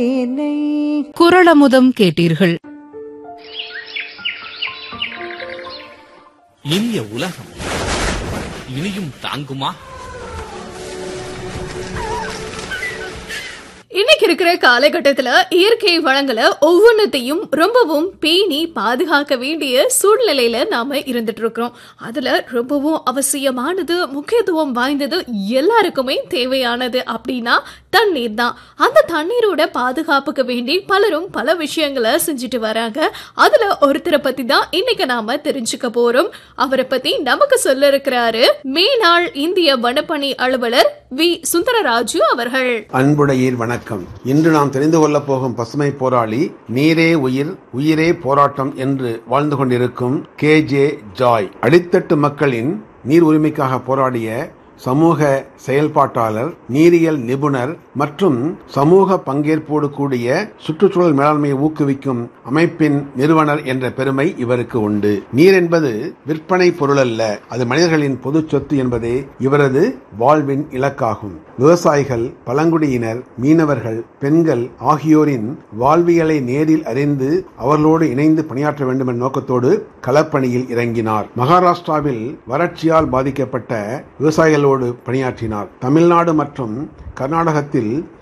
குரளமுதம் கேட்டீர்கள் இனிய உலகம் இனியும் தாங்குமா இன்னைக்கு இருக்கிற காலகட்டத்துல இயற்கை வளங்களை ஒவ்வொன்றத்தையும் ரொம்பவும் பேணி பாதுகாக்க வேண்டிய சூழ்நிலையில நாம இருந்துட்டு இருக்கிறோம் அதுல ரொம்பவும் அவசியமானது முக்கியத்துவம் வாய்ந்தது எல்லாருக்குமே தேவையானது அப்படின்னா தண்ணீர் தான் அந்த தண்ணீரோட பாதுகாப்புக்கு வேண்டி பலரும் பல விஷயங்களை செஞ்சுட்டு வராங்க அதுல ஒருத்தரை பத்தி தான் இன்னைக்கு நாம தெரிஞ்சுக்க போறோம் அவரை பத்தி நமக்கு சொல்ல இருக்கிறாரு மேனாள் இந்திய வனப்பணி அலுவலர் வி சுந்தரராஜு அவர்கள் அன்புடையீர் வணக்கம் இன்று நாம் தெரிந்து கொள்ளப் போகும் பசுமை போராளி நீரே உயிர் உயிரே போராட்டம் என்று வாழ்ந்து கொண்டிருக்கும் கே ஜே ஜாய் அடித்தட்டு மக்களின் நீர் உரிமைக்காக போராடிய சமூக செயல்பாட்டாளர் நீரியல் நிபுணர் மற்றும் சமூக பங்கேற்போடு கூடிய சுற்றுச்சூழல் மேலாண்மையை ஊக்குவிக்கும் அமைப்பின் நிறுவனர் என்ற பெருமை இவருக்கு உண்டு நீர் என்பது விற்பனை பொருள் அல்ல அது மனிதர்களின் பொது சொத்து என்பதே இவரது வாழ்வின் இலக்காகும் விவசாயிகள் பழங்குடியினர் மீனவர்கள் பெண்கள் ஆகியோரின் வாழ்வியலை நேரில் அறிந்து அவர்களோடு இணைந்து பணியாற்ற வேண்டும் என்ற நோக்கத்தோடு களப்பணியில் இறங்கினார் மகாராஷ்டிராவில் வறட்சியால் பாதிக்கப்பட்ட விவசாயிகளோடு பணியாற்றினார் தமிழ்நாடு மற்றும் கர்நாடகத்தில்